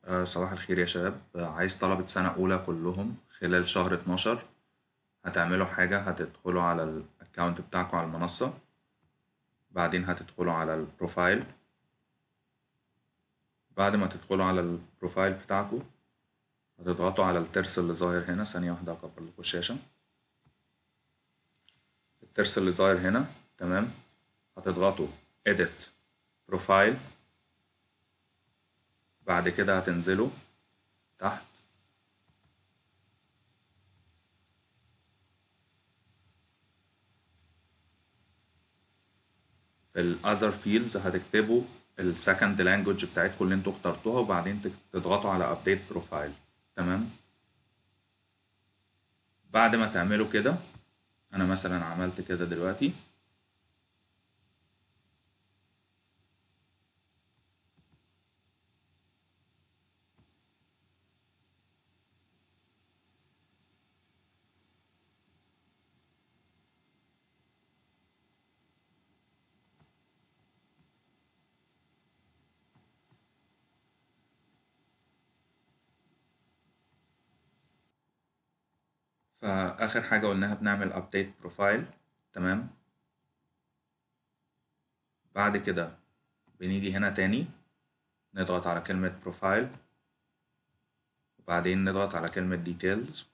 آه، صباح الخير يا شباب آه، عايز طلبة سنة أولى كلهم خلال شهر 12 هتعملوا حاجة هتدخلوا على الأكاونت بتاعكم على المنصة بعدين هتدخلوا على البروفايل بعد ما تدخلوا على البروفايل بتاعكم هتضغطوا على الترس اللي ظاهر هنا ثانية واحدة أكبر لكم الشاشة الترس اللي ظاهر هنا تمام هتضغطوا edit profile بعد كده هتنزلوا تحت في ال other fields هتكتبوا ال second language بتاعتكم اللي انتوا اخترتوها وبعدين تك- تضغطوا على update profile تمام بعد ما تعملوا كده انا مثلا عملت كده دلوقتي فآخر حاجة قلناها بنعمل update profile تمام بعد كده بنيجي هنا تاني نضغط على كلمة profile وبعدين نضغط على كلمة details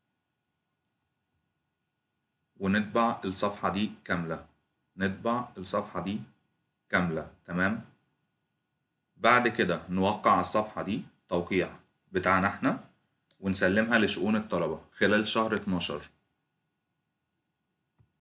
ونطبع الصفحة دي كاملة نطبع الصفحة دي كاملة تمام بعد كده نوقع الصفحة دي توقيع بتاعنا احنا ونسلمها لشؤون الطلبة خلال شهر 12